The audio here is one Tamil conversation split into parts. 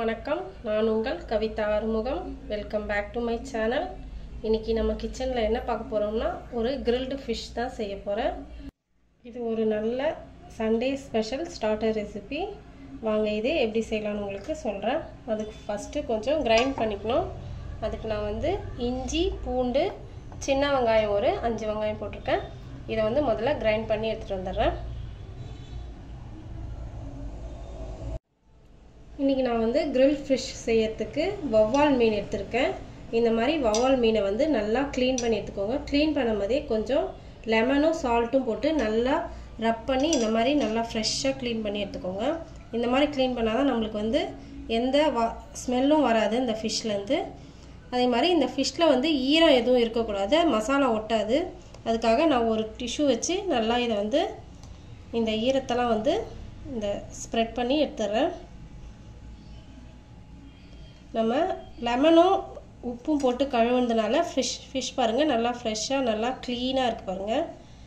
வணக்கம் நான் உங்கள் Kavitha Arumugam welcome back to my channel இன்னைக்கு நம்ம கிச்சனில் என்ன பார்க்க போகிறோம்னா ஒரு கிரில்டு ஃபிஷ் தான் செய்ய போகிறேன் இது ஒரு நல்ல சண்டே ஸ்பெஷல் ஸ்டார்டர் ரெசிபி வாங்க இது எப்படி செய்யலாம்னு உங்களுக்கு சொல்கிறேன் அதுக்கு ஃபஸ்ட்டு கொஞ்சம் கிரைண்ட் பண்ணிக்கணும் அதுக்கு நான் வந்து இஞ்சி பூண்டு சின்ன வெங்காயம் ஒரு அஞ்சு வெங்காயம் போட்டிருக்கேன் இதை வந்து முதல்ல கிரைண்ட் பண்ணி எடுத்துகிட்டு வந்துடுறேன் இன்றைக்கி நான் வந்து கிரில் ஃபிஷ் செய்யறதுக்கு வவ்வால் மீன் எடுத்திருக்கேன் இந்த மாதிரி வவ்வால் மீனை வந்து நல்லா க்ளீன் பண்ணி எடுத்துக்கோங்க க்ளீன் பண்ணும்போதே கொஞ்சம் லெமனும் சால்ட்டும் போட்டு நல்லா ரப் பண்ணி இந்த மாதிரி நல்லா ஃப்ரெஷ்ஷாக க்ளீன் பண்ணி எடுத்துக்கோங்க இந்த மாதிரி க்ளீன் பண்ணால் தான் நம்மளுக்கு வந்து எந்த வா ஸ்மெல்லும் வராது இந்த ஃபிஷ்லேருந்து அதே மாதிரி இந்த ஃபிஷ்ஷில் வந்து ஈரம் எதுவும் இருக்கக்கூடாது மசாலா ஒட்டாது அதுக்காக நான் ஒரு டிஷ்யூ வச்சு நல்லா இதை வந்து இந்த ஈரத்தெல்லாம் வந்து இந்த ஸ்ப்ரெட் பண்ணி எடுத்துடுறேன் நம்ம லெமனும் உப்பும் போட்டு கழுவுனதுனால ஃபிஷ் ஃபிஷ் பாருங்கள் நல்லா ஃப்ரெஷ்ஷாக நல்லா க்ளீனாக இருக்குது பாருங்கள்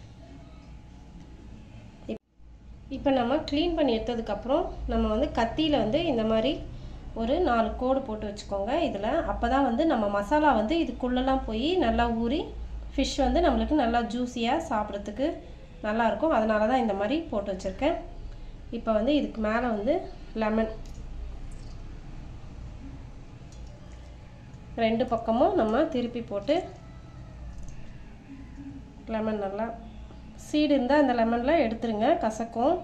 இப்போ நம்ம க்ளீன் பண்ணி எடுத்ததுக்கப்புறம் நம்ம வந்து கத்தியில் வந்து இந்த மாதிரி ஒரு நாலு கோடு போட்டு வச்சுக்கோங்க இதில் அப்போ தான் வந்து நம்ம மசாலா வந்து இதுக்குள்ளெல்லாம் போய் நல்லா ஊறி ஃபிஷ் வந்து நம்மளுக்கு நல்லா ஜூஸியாக சாப்பிட்றதுக்கு நல்லாயிருக்கும் அதனால தான் இந்த மாதிரி போட்டு வச்சுருக்கேன் இப்போ வந்து இதுக்கு மேலே வந்து லெமன் ரெண்டு பக்கமும் நம்ம திருப்பி போட்டு லெமன் நல்லா சீடு இருந்தால் அந்த லெமனில் எடுத்துருங்க கசக்கும்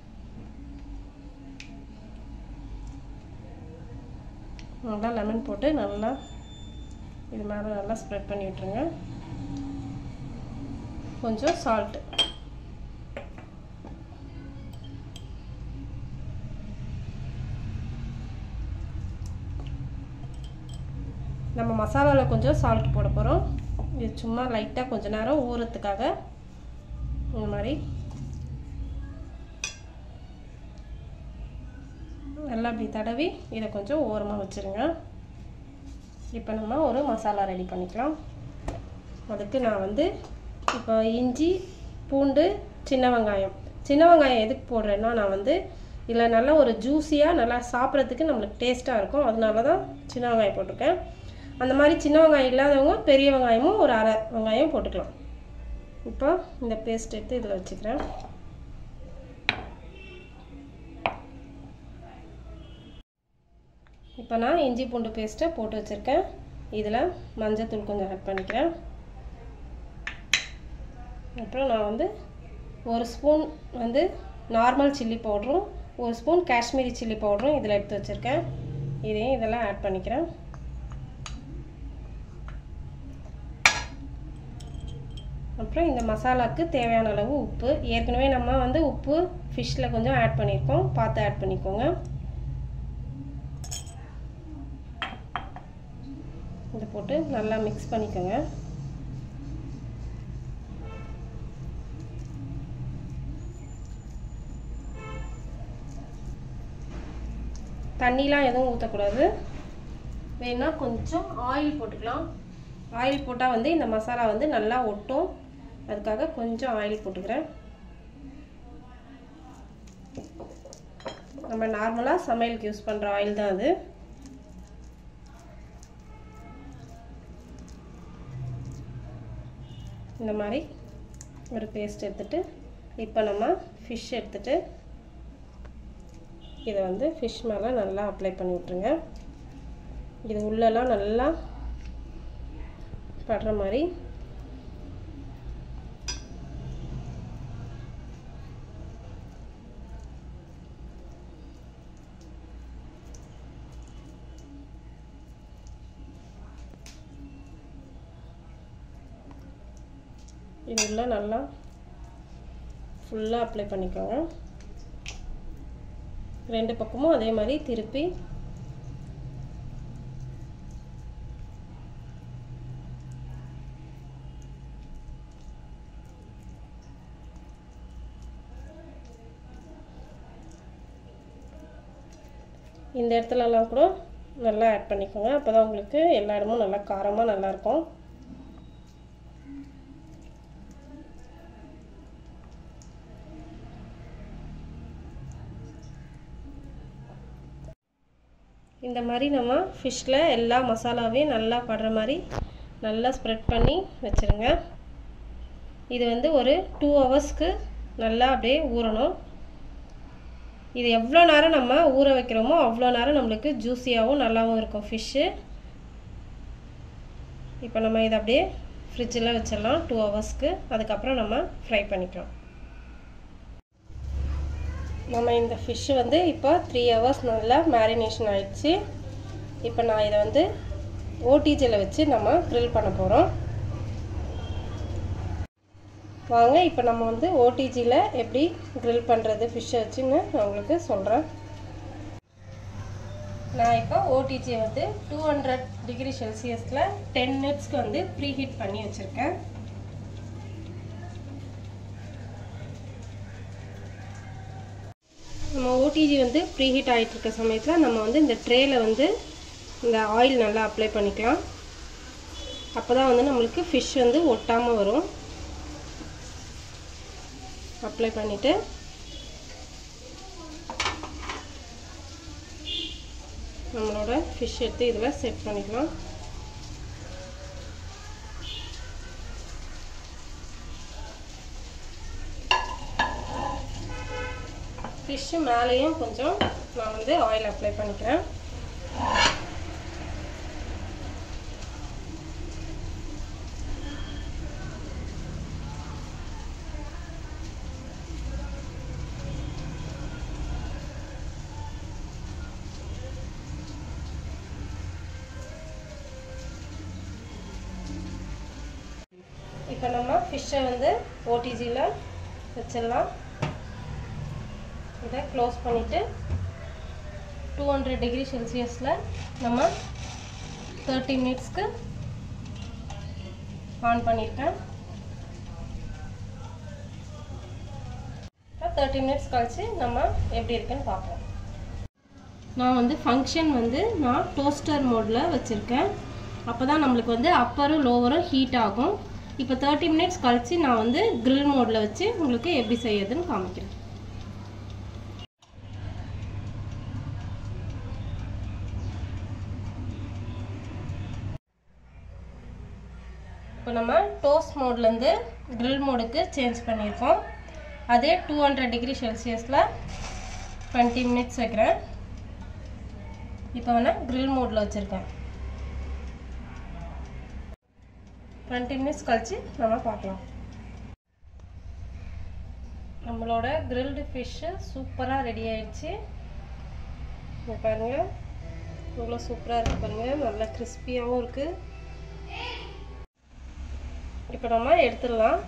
நல்லா லெமன் போட்டு நல்லா இது மேலே நல்லா ஸ்ப்ரெட் பண்ணி விட்டுருங்க கொஞ்சம் சால்ட்டு நம்ம மசாலாவில் கொஞ்சம் சால்ட் போட போகிறோம் இது சும்மா லைட்டாக கொஞ்ச நேரம் ஊறத்துக்காக இந்த மாதிரி நல்லா இப்படி தடவி இதை கொஞ்சம் ஓரமாக வச்சுருங்க இப்போ நம்ம ஒரு மசாலா ரெடி பண்ணிக்கலாம் அதுக்கு நான் வந்து இப்போ இஞ்சி பூண்டு சின்ன வெங்காயம் சின்ன வெங்காயம் எதுக்கு போடுறேன்னா நான் வந்து இதில் நல்லா ஒரு ஜூஸியாக நல்லா சாப்பிட்றதுக்கு நம்மளுக்கு டேஸ்ட்டாக இருக்கும் அதனால தான் சின்ன வெங்காயம் போட்டிருக்கேன் அந்த மாதிரி சின்ன வெங்காயம் இல்லாதவங்க பெரிய வெங்காயமும் ஒரு அரை வெங்காயம் போட்டுக்கலாம் இப்போ இந்த பேஸ்ட் எடுத்து இதில் வச்சுக்கிறேன் இப்போ நான் இஞ்சி பூண்டு பேஸ்ட்டை போட்டு வச்சுருக்கேன் இதில் மஞ்சத்தூள் கொஞ்சம் ஆட் பண்ணிக்கிறேன் அப்புறம் நான் வந்து ஒரு ஸ்பூன் வந்து நார்மல் சில்லி பவுடரும் ஒரு ஸ்பூன் காஷ்மீரி சில்லி பவுடரும் இதில் எடுத்து வச்சுருக்கேன் இதையும் இதெல்லாம் ஆட் பண்ணிக்கிறேன் அப்புறம் இந்த மசாலாவுக்கு தேவையான அளவு உப்பு ஏற்கனவே நம்ம வந்து உப்பு ஃபிஷ்ஷில் கொஞ்சம் ஆட் பண்ணியிருக்கோம் பார்த்து ஆட் பண்ணிக்கோங்க இதை போட்டு நல்லா மிக்ஸ் பண்ணிக்கோங்க தண்ணிலாம் எதுவும் ஊற்றக்கூடாது வேணால் கொஞ்சம் ஆயில் போட்டுக்கலாம் ஆயில் போட்டால் வந்து இந்த மசாலா வந்து நல்லா ஒட்டும் அதுக்காக கொஞ்சம் ஆயில் போட்டுக்கிறேன் நம்ம நார்மலாக சமையலுக்கு யூஸ் பண்ணுற ஆயில் தான் அது இந்த மாதிரி ஒரு பேஸ்ட் எடுத்துட்டு இப்போ நம்ம ஃபிஷ் எடுத்துட்டு இதை வந்து ஃபிஷ் மேலே நல்லா அப்ளை பண்ணி விட்ருங்க இது உள்ளெல்லாம் நல்லா படுற மாதிரி இது உள்ள நல்லா ஃபுல்லாக அப்ளை பண்ணிக்கோங்க ரெண்டு பக்கமும் அதே மாதிரி திருப்பி இந்த இடத்துலலாம் கூட நல்லா ஆட் பண்ணிக்கோங்க அப்போ தான் உங்களுக்கு எல்லா இடமும் நல்லா காரமாக நல்லாயிருக்கும் இந்த மாதிரி நம்ம ஃபிஷ்ஷில் எல்லா மசாலாவையும் நல்லா படுற மாதிரி நல்லா ஸ்ப்ரெட் பண்ணி வச்சுருங்க இது வந்து ஒரு டூ ஹவர்ஸ்க்கு நல்லா அப்படியே ஊறணும் இது எவ்வளோ நேரம் நம்ம ஊற வைக்கிறோமோ அவ்வளோ நேரம் நம்மளுக்கு ஜூஸியாகவும் நல்லாவும் இருக்கும் ஃபிஷ்ஷு இப்போ நம்ம இதை அப்படியே ஃப்ரிட்ஜில் வச்சிடலாம் டூ ஹவர்ஸ்க்கு அதுக்கப்புறம் நம்ம ஃப்ரை பண்ணிக்கலாம் நம்ம இந்த ஃபிஷ்ஷு வந்து இப்போ த்ரீ ஹவர்ஸ் நல்லா மேரினேஷன் ஆயிடுச்சு இப்போ நான் இதை வந்து ஓடிஜியில் வச்சு நம்ம க்ரில் பண்ண போகிறோம் வாங்க இப்போ நம்ம வந்து ஓடிஜியில் எப்படி க்ரில் பண்ணுறது ஃபிஷ்ஷை வச்சுன்னு நான் உங்களுக்கு சொல்கிறேன் நான் இப்போ ஓடிஜியை வந்து டூ ஹண்ட்ரட் டிகிரி செல்சியஸில் டென் மினிட்ஸ்க்கு வந்து ப்ரீ ஹீட் பண்ணி வச்சுருக்கேன் நம்ம ஓடிஜி வந்து ப்ரீ ஹீட் ஆகிட்டு இருக்க சமயத்தில் நம்ம வந்து இந்த ட்ரேயில் வந்து இந்த ஆயில் நல்லா அப்ளை பண்ணிக்கலாம் அப்போ தான் வந்து நம்மளுக்கு ஃபிஷ் வந்து ஒட்டாமல் வரும் அப்ளை பண்ணிவிட்டு நம்மளோட ஃபிஷ் எடுத்து இதில் செட் பண்ணிக்கலாம் ஃபிஷ்ஷு மேலேயும் கொஞ்சம் நான் வந்து ஆயில் அப்ளை பண்ணிக்கிறேன் இப்போ நம்ம ஃபிஷ்ஷை வந்து ஓடிஜியில் வச்சிடலாம் இதை க்ளோஸ் பண்ணிவிட்டு டூ ஹண்ட்ரட் டிகிரி செல்சியஸில் நம்ம தேர்ட்டி மினிட்ஸ்க்கு ஆன் பண்ணியிருக்கேன் தேர்ட்டி மினிட்ஸ் கழித்து நம்ம எப்படி இருக்குன்னு பார்ப்போம் நான் வந்து ஃபங்க்ஷன் வந்து நான் டோஸ்டர் மோடில் வச்சுருக்கேன் அப்போ தான் நம்மளுக்கு வந்து அப்பரும் லோவரும் ஹீட் ஆகும் இப்போ தேர்ட்டி மினிட்ஸ் கழித்து நான் வந்து க்ரில் மோடில் வச்சு உங்களுக்கு எப்படி செய்யறதுன்னு காமிக்கிறேன் இப்போ நம்ம டோஸ்ட் மோட்லேருந்து க்ரில் மோடுக்கு சேஞ்ச் பண்ணியிருக்கோம் அதே டூ ஹண்ட்ரட் டிகிரி செல்சியஸில் டுவெண்ட்டி மினிட்ஸ் வைக்கிறேன் இப்போ வேணால் க்ரில் மோடில் வச்சுருக்கேன் டுவெண்ட்டி மினிட்ஸ் கழித்து நம்ம பார்க்கலாம் நம்மளோட கிரில்டு ஃபிஷ்ஷு சூப்பராக ரெடி ஆயிடுச்சு இங்க பாருங்கள் இவ்வளோ சூப்பராக இருக்குது பாருங்கள் நல்லா கிறிஸ்பியாகவும் இருக்குது இப்போ நம்ம எடுத்துடலாம்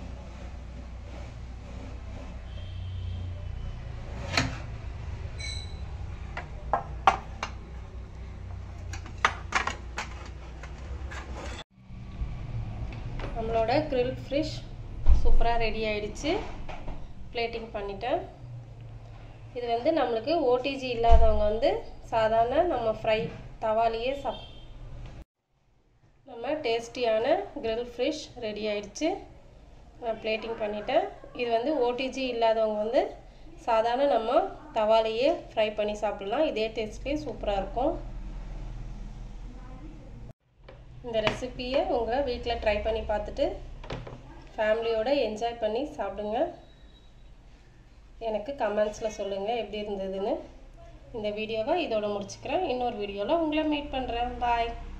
நம்மளோட கிரில் ஃபிஷ் சூப்பராக ரெடி ஆயிடுச்சு பிளேட்டிங் பண்ணிட்டேன் இது வந்து நம்மளுக்கு ஓடிஜி இல்லாதவங்க வந்து சாதாரண நம்ம ஃப்ரை தவாலியே சாப் நம்ம டேஸ்டியான கிரில் ஃபிஷ் ரெடி ஆயிடுச்சு நான் பிளேட்டிங் பண்ணிட்டேன் இது வந்து ஓடிஜி இல்லாதவங்க வந்து சாதாரண நம்ம தவாலையே ஃப்ரை பண்ணி சாப்பிட்லாம் இதே டேஸ்ட்லேயே சூப்பராக இருக்கும் இந்த ரெசிப்பியை உங்கள் வீட்டில் ட்ரை பண்ணி பார்த்துட்டு ஃபேமிலியோடு என்ஜாய் பண்ணி சாப்பிடுங்க எனக்கு கமெண்ட்ஸில் சொல்லுங்கள் எப்படி இருந்ததுன்னு இந்த வீடியோவை இதோட முடிச்சுக்கிறேன் இன்னொரு வீடியோவில் உங்களை மீட் பண்ணுறேன் பாய்